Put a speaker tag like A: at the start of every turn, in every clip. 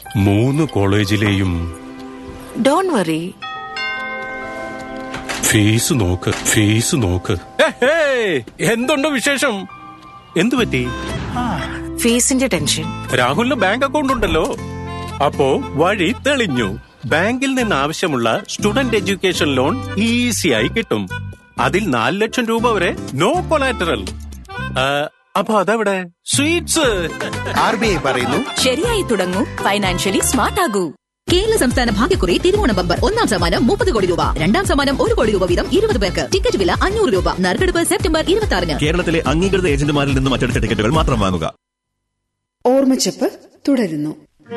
A: മൂന്ന് കോളേജിലെയും
B: don't worry
A: fees നോക്ക് ഫീസ് നോക്ക് എന്തുണ്ട് വിശേഷം എന്തു പറ്റി
B: ഫീസിന്റെ ടെൻഷൻ
A: രാഹുലിന് ബാങ്ക് അക്കൗണ്ട് ഉണ്ടല്ലോ അപ്പോ വഴി തെളിഞ്ഞു ബാങ്കിൽ നിന്ന് ആവശ്യമുള്ള സ്റ്റുഡന്റ് എഡ്യൂക്കേഷൻ ലോൺ ഈസിയായി കിട്ടും അതിൽ നാല് ലക്ഷം രൂപ വരെ നോ കൊളാറ്ററൽ അപ്പൊ അതെവിടെ സ്വീറ്റ്സ്
C: ആർ ബി ഐ പറയുന്നു
D: ശരിയായി തുടങ്ങൂ ഫൈനാൻഷ്യലി സ്മാർട്ട് ആകൂ
E: കേരള സംസ്ഥാന ഭാഗ്യക്കുറി തിരുവോണം ബമ്പർ ഒന്നാം സമ്മാനം മുപ്പത് കോടി രൂപ രണ്ടാം സമ്മാനം ഒരു കോടി രൂപ വീതം ഇരുപത് പേർക്ക് ടിക്കറ്റ് വില അഞ്ഞൂറ് രൂപ നറുക്കെടുപ്പ് സെപ്റ്റംബർ ഇരുപത്തി ആറിന്
F: കേരളത്തിലെ അംഗീകൃത ഏജന്റുമാരിൽ നിന്നും അച്ചടിച്ച ടിക്കറ്റുകൾ മാത്രം വാങ്ങുക
G: ഓർമ്മച്ചപ്പ് തുടരുന്നു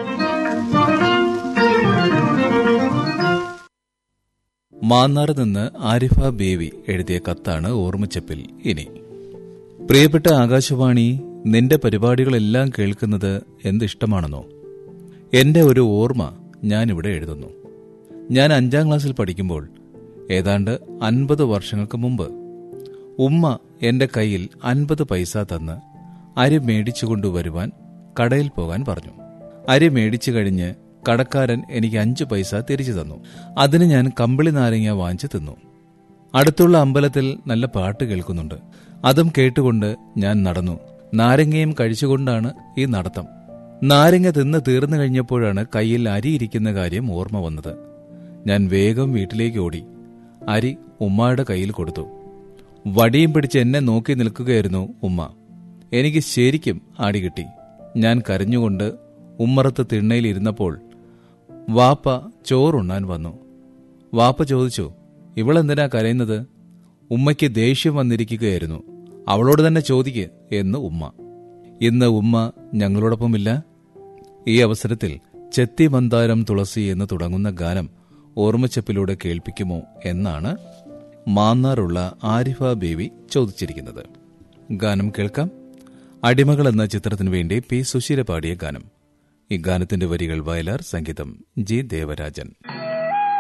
H: മാന്നാറ് നിന്ന് ആരിഫ ബേവി എഴുതിയ കത്താണ് ഓർമ്മച്ചപ്പിൽ ഇനി പ്രിയപ്പെട്ട ആകാശവാണി നിന്റെ പരിപാടികളെല്ലാം കേൾക്കുന്നത് എന്തിഷ്ടമാണെന്നോ എന്റെ ഒരു ഓർമ്മ ഞാനിവിടെ എഴുതുന്നു ഞാൻ അഞ്ചാം ക്ലാസ്സിൽ പഠിക്കുമ്പോൾ ഏതാണ്ട് അൻപത് വർഷങ്ങൾക്ക് മുമ്പ് ഉമ്മ എന്റെ കയ്യിൽ അൻപത് പൈസ തന്ന് അരി മേടിച്ചു കൊണ്ടുവരുവാൻ കടയിൽ പോകാൻ പറഞ്ഞു അരി മേടിച്ചു കഴിഞ്ഞ് കടക്കാരൻ എനിക്ക് അഞ്ചു പൈസ തിരിച്ചു തന്നു അതിന് ഞാൻ കമ്പിളി നാരങ്ങ വാങ്ങിച്ചു തിന്നു അടുത്തുള്ള അമ്പലത്തിൽ നല്ല പാട്ട് കേൾക്കുന്നുണ്ട് അതും കേട്ടുകൊണ്ട് ഞാൻ നടന്നു നാരങ്ങയും കഴിച്ചുകൊണ്ടാണ് ഈ നടത്തം നാരങ്ങ തിന്ന് തീർന്നു കഴിഞ്ഞപ്പോഴാണ് കയ്യിൽ അരി ഇരിക്കുന്ന കാര്യം ഓർമ്മ വന്നത് ഞാൻ വേഗം വീട്ടിലേക്ക് ഓടി അരി ഉമ്മയുടെ കയ്യിൽ കൊടുത്തു വടിയും പിടിച്ച് എന്നെ നോക്കി നിൽക്കുകയായിരുന്നു ഉമ്മ എനിക്ക് ശരിക്കും ആടി കിട്ടി ഞാൻ കരഞ്ഞുകൊണ്ട് ഉമ്മറത്ത് തിണ്ണയിൽ ഇരുന്നപ്പോൾ വാപ്പ ചോറുണ്ണാൻ വന്നു വാപ്പ ചോദിച്ചു ഇവളെന്തിനാ കരയുന്നത് ഉമ്മയ്ക്ക് ദേഷ്യം വന്നിരിക്കുകയായിരുന്നു അവളോട് തന്നെ ചോദിക്ക് എന്ന് ഉമ്മ ഇന്ന് ഉമ്മ ഞങ്ങളോടൊപ്പമില്ല ഈ അവസരത്തിൽ ചെത്തി മന്ദാരം തുളസി എന്ന് തുടങ്ങുന്ന ഗാനം ഓർമ്മച്ചപ്പിലൂടെ കേൾപ്പിക്കുമോ എന്നാണ് മാന്നാറുള്ള ആരിഫ ബേബി ചോദിച്ചിരിക്കുന്നത് ഗാനം കേൾക്കാം അടിമകൾ എന്ന ചിത്രത്തിനു വേണ്ടി പി സുശീല പാടിയ ഗാനം ഈ ഗാനത്തിന്റെ വരികൾ വയലാർ സംഗീതം ജി ദേവരാജൻ